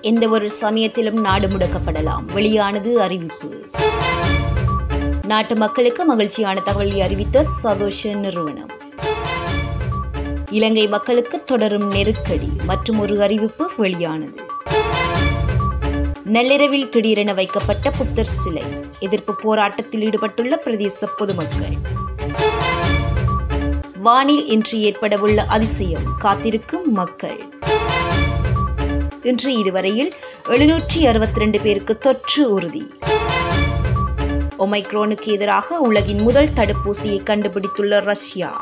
எந்த ஒரு சமயத்திலும் நாடு முடக்கப்படலாம் வெளியானது அறிவிப்பு நாட்டு மக்களுக்கு மகிழ்ச்சியான தகவலை அறிவித்த சதோஷ நிறுவனம் இலங்கை மக்களுக்கு தொடரும் நெருக்கடி மற்றும் ஒரு அறிவிப்பு வெளியானது நள்ளிரவில் திடீரென வைக்கப்பட்ட புத்தர் சிலை எதிர்ப்பு போராட்டத்தில் ஈடுபட்டுள்ள பிரதேச பொதுமக்கள் வானில் இன்று ஏற்படவுள்ள அதிசயம் காத்திருக்கும் மக்கள் இன்று இதுவரையில் எழுநூற்றி அறுபத்தி ரெண்டு பேருக்கு தொற்று உறுதி ஒமைக்ரோனுக்கு எதிராக உலகின் முதல் தடுப்பூசியை கண்டுபிடித்துள்ள ரஷ்யா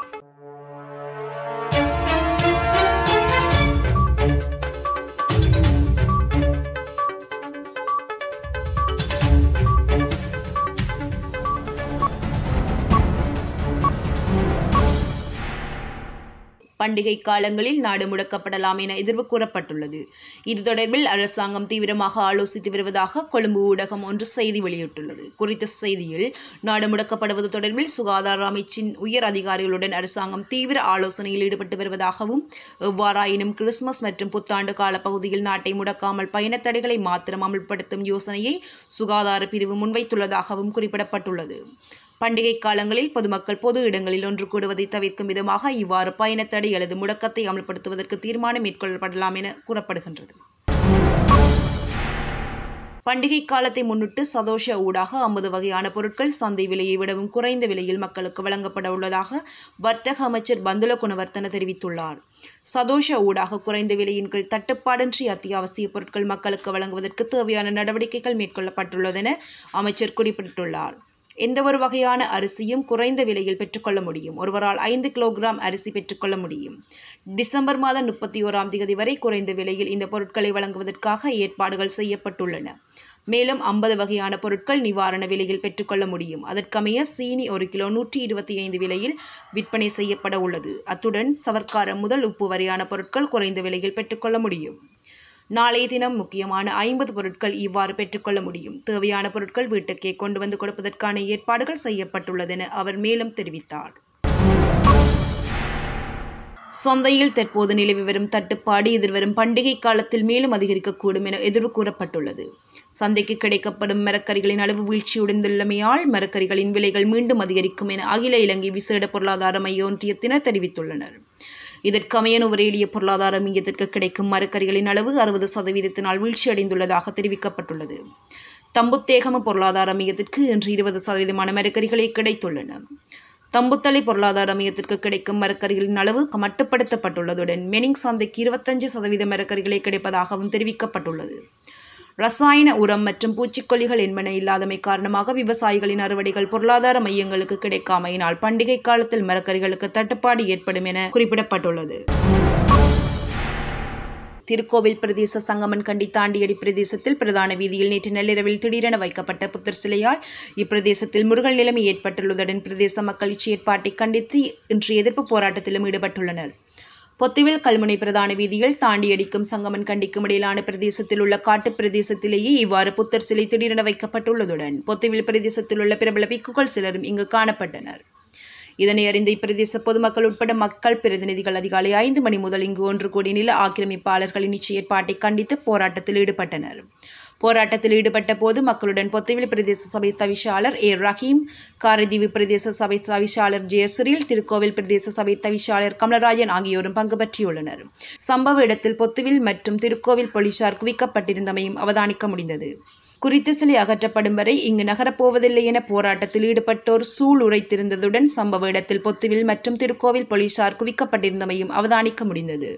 பண்டிகை காலங்களில் நாடு முடக்கப்படலாம் என எதிர்வு கூறப்பட்டுள்ளது இது தொடர்பில் அரசாங்கம் தீவிரமாக ஆலோசித்து வருவதாக கொழும்பு ஊடகம் ஒன்று செய்தி வெளியிட்டுள்ளது குறித்த செய்தியில் நாடு முடக்கப்படுவது தொடர்பில் சுகாதார அமைச்சின் உயர் அதிகாரிகளுடன் அரசாங்கம் தீவிர ஆலோசனையில் ஈடுபட்டு வருவதாகவும் எவ்வாறாயினும் கிறிஸ்துமஸ் மற்றும் புத்தாண்டு கால பகுதியில் நாட்டை முடக்காமல் பயணத் தடைகளை மாத்திரம் அமல்படுத்தும் யோசனையை சுகாதார பிரிவு முன்வைத்துள்ளதாகவும் குறிப்பிடப்பட்டுள்ளது பண்டிகை காலங்களில் பொதுமக்கள் பொது இடங்களில் ஒன்று கூடுவதை தவிர்க்கும் விதமாக இவ்வாறு பயணத்தடை அல்லது முடக்கத்தை அமல்படுத்துவதற்கு தீர்மானம் மேற்கொள்ளப்படலாம் என கூறப்படுகின்றது பண்டிகை காலத்தை முன்னிட்டு சதோஷ ஊடாக ஐம்பது வகையான பொருட்கள் சந்தை விலையை விடவும் குறைந்த விலையில் மக்களுக்கு வழங்கப்பட உள்ளதாக வர்த்தக அமைச்சர் பந்துல குணவர்த்தன தெரிவித்துள்ளார் சதோஷ ஊடாக குறைந்த விலையின் கீழ் தட்டுப்பாடின்றி அத்தியாவசிய பொருட்கள் மக்களுக்கு வழங்குவதற்கு தேவையான நடவடிக்கைகள் மேற்கொள்ளப்பட்டுள்ளதென அமைச்சர் குறிப்பிட்டுள்ளார் எந்த ஒரு வகையான அரிசியும் குறைந்த விலையில் பெற்றுக்கொள்ள முடியும் ஒருவரால் ஐந்து கிலோகிராம் அரிசி பெற்றுக்கொள்ள முடியும் டிசம்பர் மாதம் முப்பத்தி ஓராம் தேதி வரை குறைந்த விலையில் இந்த பொருட்களை வழங்குவதற்காக ஏற்பாடுகள் செய்யப்பட்டுள்ளன மேலும் ஐம்பது வகையான பொருட்கள் நிவாரண விலையில் பெற்றுக்கொள்ள முடியும் அதற்கமைய சீனி ஒரு கிலோ நூற்றி இருபத்தி ஐந்து விலையில் விற்பனை செய்யப்பட உள்ளது அத்துடன் சவர்க்காரம் முதல் உப்பு வரையான பொருட்கள் குறைந்த விலையில் பெற்றுக்கொள்ள முடியும் நாளைய தினம் முக்கியமான ஐம்பது பொருட்கள் இவ்வாறு பெற்றுக்கொள்ள முடியும் தேவையான பொருட்கள் வீட்டுக்கே கொண்டு வந்து கொடுப்பதற்கான ஏற்பாடுகள் செய்யப்பட்டுள்ளதென அவர் மேலும் தெரிவித்தார் சந்தையில் தற்போது நிலவி வரும் தட்டுப்பாடு எதிர்வரும் பண்டிகை காலத்தில் மேலும் அதிகரிக்கக்கூடும் என எதிர்வு கூறப்பட்டுள்ளது சந்தைக்கு கிடைக்கப்படும் மரக்கறிகளின் அளவு வீழ்ச்சியுடைந்துள்ளமையால் மரக்கறிகளின் விலைகள் மீண்டும் அதிகரிக்கும் என அகில இலங்கை விசேட பொருளாதார மைய ஒன்றியத்தினர் தெரிவித்துள்ளனர் இதற்கமைய நுவரேலிய பொருளாதார மையத்திற்கு கிடைக்கும் மரக்கறிகளின் அளவு அறுபது சதவீதத்தினால் வீழ்ச்சியடைந்துள்ளதாக தெரிவிக்கப்பட்டுள்ளது தம்புத்தேகம பொருளாதார மையத்திற்கு இன்று இருபது சதவீதமான மரக்கறிகளே கிடைத்துள்ளன தம்புத்தலை பொருளாதார மையத்திற்கு கிடைக்கும் மரக்கறிகளின் அளவு மட்டுப்படுத்தப்பட்டுள்ளதுடன் மெனிங் சந்தைக்கு இருபத்தஞ்சு சதவீத மரக்கறிகளே கிடைப்பதாகவும் தெரிவிக்கப்பட்டுள்ளது ரசாயன உரம் மற்றும் பூச்சிக்கொல்லிகள் என்பன இல்லாதமை காரணமாக விவசாயிகளின் அறுவடைகள் பொருளாதார மையங்களுக்கு கிடைக்காமையினால் பண்டிகை காலத்தில் மரக்கறிகளுக்கு தட்டுப்பாடு ஏற்படும் என குறிப்பிடப்பட்டுள்ளது திருக்கோவில் பிரதேச சங்கமன் கண்டி தாண்டியடி பிரதேசத்தில் பிரதான வீதியில் நேற்று நள்ளிரவில் திடீரென வைக்கப்பட்ட புத்தர் சிலையால் இப்பிரதேசத்தில் முருகல் நிலைமை ஏற்பட்டுள்ளதுடன் பிரதேச மக்கள் இச்செயற்பாட்டை கண்டித்து இன்று எதிர்ப்பு போராட்டத்திலும் ஈடுபட்டுள்ளனர் பொத்துவில் கல்முனை பிரதான வீதியில் தாண்டியடிக்கும் சங்கமன் கண்டிக்கும் இடையிலான பிரதேசத்தில் உள்ள காட்டு பிரதேசத்திலேயே இவ்வாறு புத்தர் சிலை திடீரென வைக்கப்பட்டுள்ளதுடன் பொத்துவில் பிரதேசத்தில் உள்ள பிரபல பிக்குகள் சிலரும் இங்கு காணப்பட்டனர் இதனை அறிந்த இப்பிரதேச பொதுமக்கள் உட்பட மக்கள் பிரதிநிதிகள் அதிகாலை ஐந்து மணி முதல் இங்கு ஒன்று கூடி நில ஆக்கிரமிப்பாளர்களின் இச்செயற்பாட்டை கண்டித்து போராட்டத்தில் ஈடுபட்டனர் போராட்டத்தில் ஈடுபட்ட போது மக்களுடன் பொத்துவில் பிரதேச சபை தவிசாளர் ஏ ரஹீம் காரதீவு பிரதேச சபை தவிசாளர் ஜெயசுரில் திருக்கோவில் பிரதேச சபை தவிசாளர் கமலராஜன் ஆகியோரும் பங்கு பற்றியுள்ளனர் சம்பவ இடத்தில் பொத்துவில் மற்றும் திருக்கோவில் போலீசார் குவிக்கப்பட்டிருந்தமையும் அவதானிக்க முடிந்தது குறித்த சிலை அகற்றப்படும் வரை இங்கு நகரப்போவதில்லை என போராட்டத்தில் ஈடுபட்டோர் சூள் உரைத்திருந்ததுடன் சம்பவ இடத்தில் பொத்துவில் மற்றும் திருக்கோவில் போலீசார் குவிக்கப்பட்டிருந்தமையும் அவதானிக்க முடிந்தது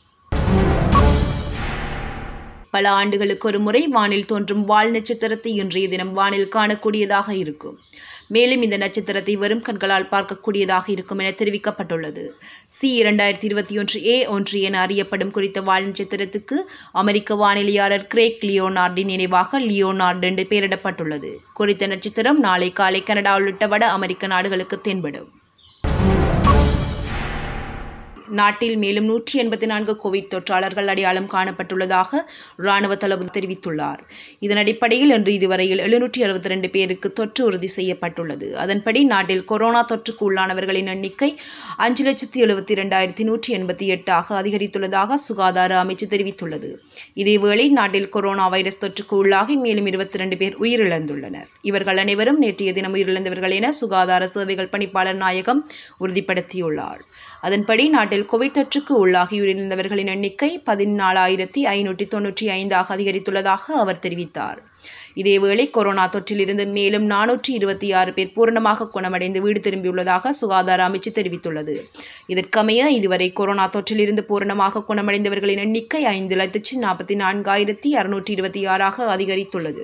பல ஆண்டுகளுக்கு ஒரு முறை வானில் தோன்றும் வால் நட்சத்திரத்தை இன்றைய தினம் வானில் காணக்கூடியதாக இருக்கும் மேலும் இந்த நட்சத்திரத்தை வெறும் கண்களால் பார்க்கக்கூடியதாக இருக்கும் என தெரிவிக்கப்பட்டுள்ளது சி இரண்டாயிரத்தி இருபத்தி ஒன்று ஏ ஒன்று என அறியப்படும் குறித்த வால் நட்சத்திரத்துக்கு அமெரிக்க வானிலையாளர் கிரேக் லியோனார்டின் நினைவாக லியோனார்டு என்று பெயரிடப்பட்டுள்ளது குறித்த நட்சத்திரம் நாளை காலை கனடா உள்ளிட்ட வட அமெரிக்க நாடுகளுக்கு தென்படும் நாட்டில் மேலும் நூற்றி எண்பத்தி நான்கு கோவிட் தொற்றாளர்கள் அடையாளம் காணப்பட்டுள்ளதாக இராணுவ தளபதி தெரிவித்துள்ளார் இதன் அடிப்படையில் இன்று இதுவரையில் எழுநூற்றி அறுபத்தி ரெண்டு பேருக்கு தொற்று உறுதி செய்யப்பட்டுள்ளது அதன்படி நாட்டில் கொரோனா தொற்றுக்கு உள்ளானவர்களின் எண்ணிக்கை அஞ்சு லட்சத்தி எழுபத்தி இரண்டாயிரத்தி நூற்றி எண்பத்தி எட்டாக அதிகரித்துள்ளதாக சுகாதார அமைச்சு தெரிவித்துள்ளது இதேவேளை நாட்டில் கொரோனா வைரஸ் தொற்றுக்கு உள்ளாகி மேலும் இருபத்தி ரெண்டு பேர் உயிரிழந்துள்ளனர் இவர்கள் அனைவரும் நேற்றைய தினம் உயிரிழந்தவர்கள் என சுகாதார சேவைகள் பணிப்பாளர் நாயகம் உறுதிப்படுத்தியுள்ளார் அதன்படி நாட்டில் கோவிட் தொற்றுக்கு உள்ளாகி உயிரிழந்தவர்களின் எண்ணிக்கை பதினாலாயிரத்தி ஐநூற்றி தொன்னூற்றி ஐந்தாக அதிகரித்துள்ளதாக அவர் தெரிவித்தார் இதேவேளை கொரோனா தொற்றிலிருந்து மேலும் நானூற்றி இருபத்தி ஆறு பேர் பூரணமாக குணமடைந்து வீடு திரும்பியுள்ளதாக சுகாதார அமைச்சு தெரிவித்துள்ளது இதற்கமைய இதுவரை கொரோனா தொற்றிலிருந்து பூரணமாக குணமடைந்தவர்களின் எண்ணிக்கை ஐந்து லட்சத்தி நாற்பத்தி நான்காயிரத்தி அறுநூற்றி இருபத்தி ஆறாக அதிகரித்துள்ளது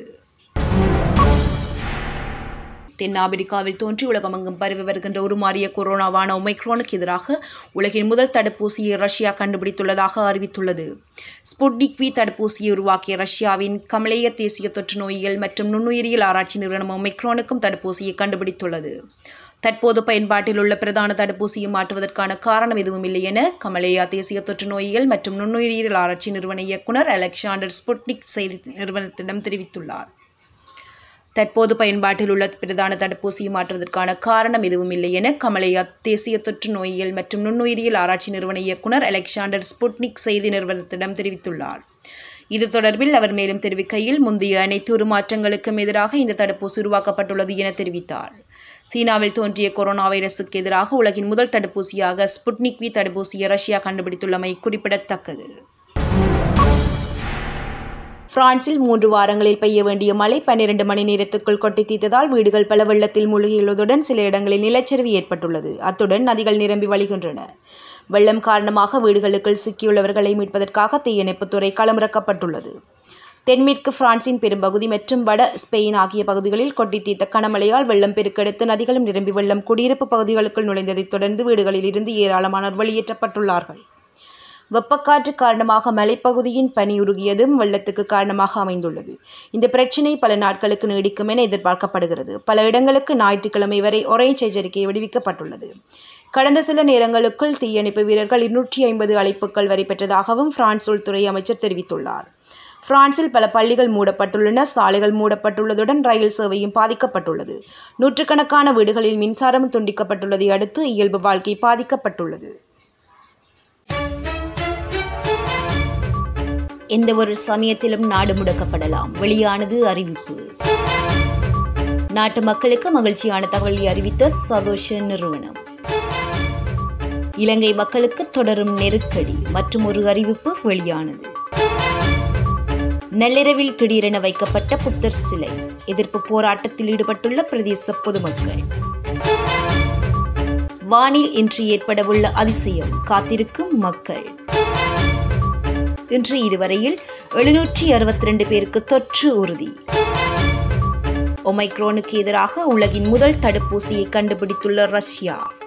தென்னாப்பிரிக்காவில் தோன்றி உலகமெங்கும் பரவி வருகின்ற உருமாறிய கொரோனாவான ஒமைக்ரோனுக்கு எதிராக உலகின் முதல் தடுப்பூசியை ரஷ்யா கண்டுபிடித்துள்ளதாக அறிவித்துள்ளது ஸ்புட்னிக் வி தடுப்பூசியை உருவாக்கிய ரஷ்யாவின் கமலேய தேசிய தொற்று நோயியல் மற்றும் நுண்ணுயிரியல் ஆராய்ச்சி நிறுவனம் ஒமைக்ரோனுக்கும் தடுப்பூசியை கண்டுபிடித்துள்ளது தற்போது பயன்பாட்டில் உள்ள பிரதான தடுப்பூசியை மாற்றுவதற்கான காரணம் எதுவும் இல்லை என கமலேயா தேசிய தொற்று நோயியல் மற்றும் நுண்ணுயிரியல் ஆராய்ச்சி நிறுவன இயக்குனர் அலெக்சாண்டர் ஸ்புட்னிக் செய்தி நிறுவனத்திடம் தெரிவித்துள்ளார் தற்போது பயன்பாட்டில் உள்ள பிரதான தடுப்பூசியை மாற்றுவதற்கான காரணம் எதுவும் இல்லை என கமலையா தேசிய தொற்று நோயியல் மற்றும் நுண்ணுயிரியல் ஆராய்ச்சி நிறுவன இயக்குனர் அலெக்சாண்டர் ஸ்புட்னிக் செய்தி நிறுவனத்திடம் தெரிவித்துள்ளார் இது தொடர்பில் அவர் மேலும் தெரிவிக்கையில் முந்தைய அனைத்து உருமாற்றங்களுக்கும் எதிராக இந்த தடுப்பூசி உருவாக்கப்பட்டுள்ளது என தெரிவித்தார் சீனாவில் தோன்றிய கொரோனா வைரசுக்கு எதிராக உலகின் முதல் தடுப்பூசியாக ஸ்புட்னிக் வி தடுப்பூசியை ரஷ்யா கண்டுபிடித்துள்ளமை குறிப்பிடத்தக்கது பிரான்சில் மூன்று வாரங்களில் பெய்ய வேண்டிய மழை பன்னிரண்டு மணி நேரத்துக்குள் கொட்டி தீர்த்ததால் வீடுகள் பல வெள்ளத்தில் மூழ்கியுள்ளதுடன் சில இடங்களில் நிலச்சரிவு ஏற்பட்டுள்ளது அத்துடன் நதிகள் நிரம்பி வழிகின்றன வெள்ளம் காரணமாக வீடுகளுக்குள் சிக்கியுள்ளவர்களை மீட்பதற்காக தீயணைப்புத்துறை களமிறக்கப்பட்டுள்ளது தென்மேற்கு பிரான்சின் பெரும்பகுதி மற்றும் வட ஸ்பெயின் ஆகிய பகுதிகளில் கொட்டி தீர்த்த கனமழையால் வெள்ளம் பெருக்கெடுத்து நதிகளும் நிரம்பி வெள்ளம் குடியிருப்பு பகுதிகளுக்குள் நுழைந்ததைத் தொடர்ந்து வீடுகளில் இருந்து ஏராளமானோர் வெளியேற்றப்பட்டுள்ளார்கள் வெப்பக்காற்று காரணமாக மலைப்பகுதியின் பனி உருகியதும் வெள்ளத்துக்கு காரணமாக அமைந்துள்ளது இந்த பிரச்சினை பல நாட்களுக்கு நீடிக்கும் என எதிர்பார்க்கப்படுகிறது பல இடங்களுக்கு ஞாயிற்றுக்கிழமை வரை ஒரேஞ்ச் எச்சரிக்கை விடுவிக்கப்பட்டுள்ளது கடந்த சில நேரங்களுக்குள் தீயணைப்பு வீரர்கள் இருநூற்றி ஐம்பது அழைப்புகள் வரை பெற்றதாகவும் பிரான்ஸ் உள்துறை அமைச்சர் தெரிவித்துள்ளார் பிரான்சில் பல பள்ளிகள் மூடப்பட்டுள்ளன சாலைகள் மூடப்பட்டுள்ளதுடன் ரயில் சேவையும் பாதிக்கப்பட்டுள்ளது நூற்றுக்கணக்கான வீடுகளில் மின்சாரம் துண்டிக்கப்பட்டுள்ளதை அடுத்து இயல்பு வாழ்க்கை பாதிக்கப்பட்டுள்ளது எந்த ஒரு சமயத்திலும் நாடு முடக்கப்படலாம் வெளியானது அறிவிப்பு நாட்டு மக்களுக்கு மகிழ்ச்சியான தகவலை அறிவித்த சதோஷ நிறுவனம் இலங்கை மக்களுக்கு தொடரும் நெருக்கடி மற்றும் ஒரு அறிவிப்பு வெளியானது நள்ளிரவில் திடீரென வைக்கப்பட்ட புத்தர் சிலை எதிர்ப்பு போராட்டத்தில் ஈடுபட்டுள்ள பிரதேச பொதுமக்கள் வானில் இன்று ஏற்படவுள்ள அதிசயம் காத்திருக்கும் மக்கள் இன்று இதுவரையில் எழுநூற்றி அறுபத்தி ரெண்டு பேருக்கு தொற்று உறுதி ஒமைக்ரோனுக்கு எதிராக உலகின் முதல் தடுப்பூசியை கண்டுபிடித்துள்ள ரஷ்யா